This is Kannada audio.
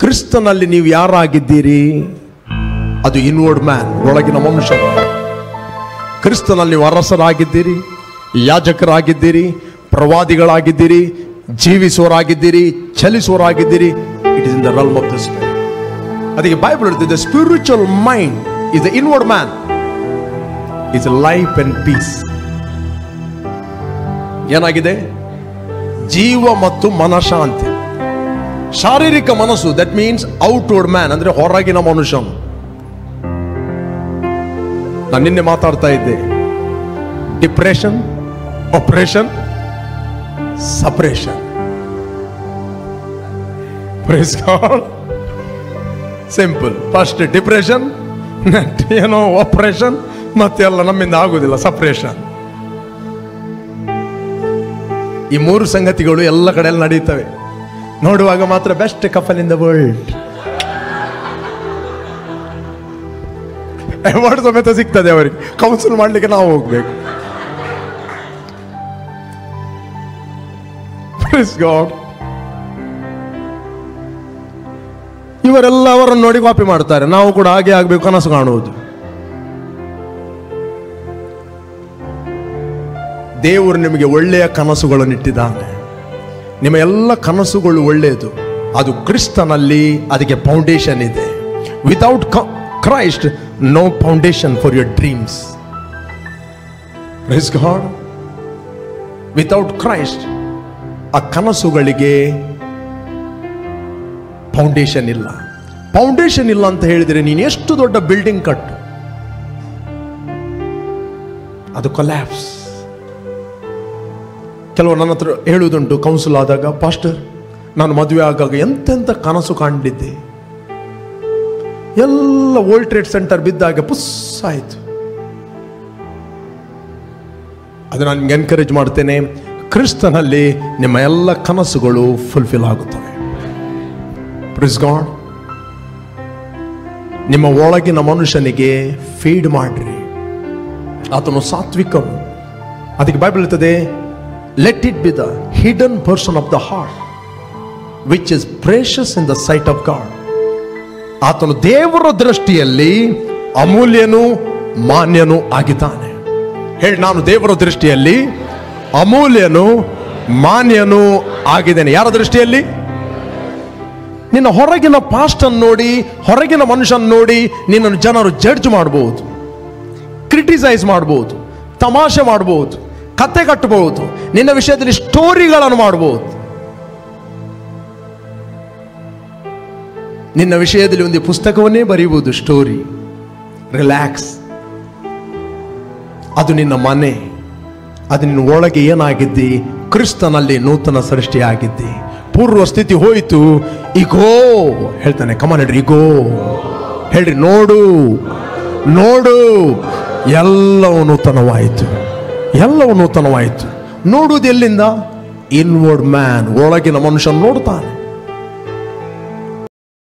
ಕ್ರಿಸ್ತನಲ್ಲಿ ನೀವು ಯಾರಾಗಿದ್ದೀರಿ ಅದು ಇನ್ವರ್ಡ್ ಮ್ಯಾನ್ ಒಳಗಿನ ಮನುಷ್ಯ ಕ್ರಿಸ್ತನಲ್ಲಿ ನೀವು ಅರಸರಾಗಿದ್ದೀರಿ ಯಾಜಕರಾಗಿದ್ದೀರಿ ಪ್ರವಾದಿಗಳಾಗಿದ್ದೀರಿ ಜೀವಿಸುವರಾಗಿದ್ದೀರಿ ಚಲಿಸುವರಾಗಿದ್ದೀರಿ it is in the realm of the spirit ಅದಕ್ಕೆ ಬೈಬಲ್ ಹೇಳ್ತಿದೆ spiritual mind is the inward man is life and peace ಏನಾಗಿದೆ ಜೀವ ಮತ್ತು ಮನಶಾಂತಿ ಶಾರೀರಿಕ ಮನಸ್ಸು ದಟ್ ಮೀನ್ಸ್ ಔಟ್ವರ್ಡ್ ಮ್ಯಾನ್ ಅಂದ್ರೆ ಹೊರಗಿನ ಮನುಷ್ಯನು ನಾನು ನಿನ್ನೆ ಮಾತಾಡ್ತಾ ಇದ್ದೆ depression operation separation simple first depression ಏನೋ ಆಪರೇಷನ್ ಮತ್ತೆಲ್ಲ ನಮ್ಮಿಂದ ಆಗುದಿಲ್ಲ ಸಪರೇಷನ್ ಈ ಮೂರು ಸಂಗತಿಗಳು ಎಲ್ಲ ಕಡೆಯಲ್ಲಿ ನಡೀತವೆ ನೋಡುವಾಗ ಮಾತ್ರ best couple in the world award ಸಮೇತ ಸಿಗ್ತದೆ ಅವರಿಗೆ ಕೌನ್ಸಿಲ್ ಮಾಡ್ಲಿಕ್ಕೆ ನಾವು ಹೋಗ್ಬೇಕು Praise God. ಇವರೆಲ್ಲ ಅವರನ್ನು ನೋಡಿ ಕಾಪಿ ಮಾಡ್ತಾರೆ ನಾವು ಕೂಡ ಹಾಗೆ ಆಗ್ಬೇಕು ಕನಸು ಕಾಣುವುದು ದೇವರು ನಿಮಗೆ ಒಳ್ಳೆಯ ಕನಸುಗಳನ್ನು ಇಟ್ಟಿದ್ದಾನೆ ನಿಮ್ಮ ಎಲ್ಲ ಕನಸುಗಳು ಒಳ್ಳೆಯದು ಅದು ಕ್ರಿಸ್ತನಲ್ಲಿ ಅದಕ್ಕೆ ಫೌಂಡೇಶನ್ ಇದೆ without Christ no foundation for your dreams praise God without Christ ಆ ಕನಸುಗಳಿಗೆ ಫೌಂಡೇಶನ್ ಇಲ್ಲ ಫೌಂಡೇಶನ್ ಇಲ್ಲ ಅಂತ ಹೇಳಿದರೆ ನೀನು ಎಷ್ಟು ದೊಡ್ಡ ಬಿಲ್ಡಿಂಗ್ ಕಟ್ಟು ಅದು ಕೊಲ್ಯಾಪ್ಸ್ ಕೆಲವರು ನನ್ನ ಹತ್ರ ಹೇಳುವುದುಂಟು ಕೌನ್ಸಿಲ್ ಆದಾಗ ಪಾಸ್ಟರ್ ನಾನು ಮದುವೆ ಆಗಾಗ ಎಂತೆಂಥ ಕನಸು ಕಾಣಲಿದ್ದೆ ಎಲ್ಲ ವರ್ಲ್ಡ್ ಟ್ರೇಡ್ ಸೆಂಟರ್ ಬಿದ್ದಾಗ ಪುಸ್ ಆಯಿತು ಅದು ನಾನು ನಿಮ್ಗೆ ಎನ್ಕರೇಜ್ ಮಾಡ್ತೇನೆ ಕ್ರಿಸ್ತನಲ್ಲಿ ನಿಮ್ಮ ಎಲ್ಲ ಕನಸುಗಳು ಫುಲ್ಫಿಲ್ ಆಗುತ್ತವೆ ಪ್ರಿಸ್ ಗಾಡ್ ನಿಮ್ಮ ಒಳಗಿನ ಮನುಷ್ಯನಿಗೆ ಫೀಡ್ ಮಾಡ್ರಿ ಆತನು ಸಾತ್ವಿಕನು ಅದಕ್ಕೆ ಬೈಬಲ್ ಇರ್ತದೆ let it be the hidden person of the heart which is precious in the sight of God ಆತನು ದೇವರ ದೃಷ್ಟಿಯಲ್ಲಿ ಅಮೂಲ್ಯನು ಮಾನ್ಯನು ಆಗಿದ್ದಾನೆ ಹೇಳಿ ನಾನು ದೇವರ ದೃಷ್ಟಿಯಲ್ಲಿ ಅಮೂಲ್ಯನು ಮಾನ್ಯನು ಆಗಿದ್ದೇನೆ ಯಾರ ದೃಷ್ಟಿಯಲ್ಲಿ ನಿನ್ನ ಹೊರಗಿನ ಪಾಸ್ಟ್ ಅನ್ನು ನೋಡಿ ಹೊರಗಿನ ಮನುಷ್ಯನ ನೋಡಿ ನಿನ್ನನ್ನು ಜನರು ಜಡ್ಜ್ ಮಾಡಬಹುದು ಕ್ರಿಟಿಸೈಸ್ ಮಾಡಬಹುದು ತಮಾಷೆ ಮಾಡಬಹುದು ಕತೆ ಕಟ್ಟಬಹುದು ನಿನ್ನ ವಿಷಯದಲ್ಲಿ ಸ್ಟೋರಿಗಳನ್ನು ಮಾಡಬಹುದು ನಿನ್ನ ವಿಷಯದಲ್ಲಿ ಒಂದು ಪುಸ್ತಕವನ್ನೇ ಬರೆಯುವುದು ಸ್ಟೋರಿ ರಿಲ್ಯಾಕ್ಸ್ ಅದು ನಿನ್ನ ಮನೆ ಅದು ನಿನ್ನ ಒಳಗೆ ಏನಾಗಿದ್ದಿ ಕ್ರಿಸ್ತನಲ್ಲಿ ನೂತನ ಸೃಷ್ಟಿಯಾಗಿದ್ದಿ ಪೂರ್ವ ಸ್ಥಿತಿ ಹೋಯಿತು ಈಗೋ ಹೇಳ್ತಾನೆ ಕಮನ್ ಹೇಳ್ರಿ ಈಗೋ ಹೇಳ್ರಿ ನೋಡು ನೋಡು ಎಲ್ಲವೂ ನೂತನವಾಯಿತು ಎಲ್ಲವೂ ನೂತನವಾಯಿತು ನೋಡುವುದು ಎಲ್ಲಿಂದ ಇನ್ವರ್ಡ್ ಮ್ಯಾನ್ ಒಳಗಿನ ಮನುಷ್ಯ ನೋಡ್ತಾನೆ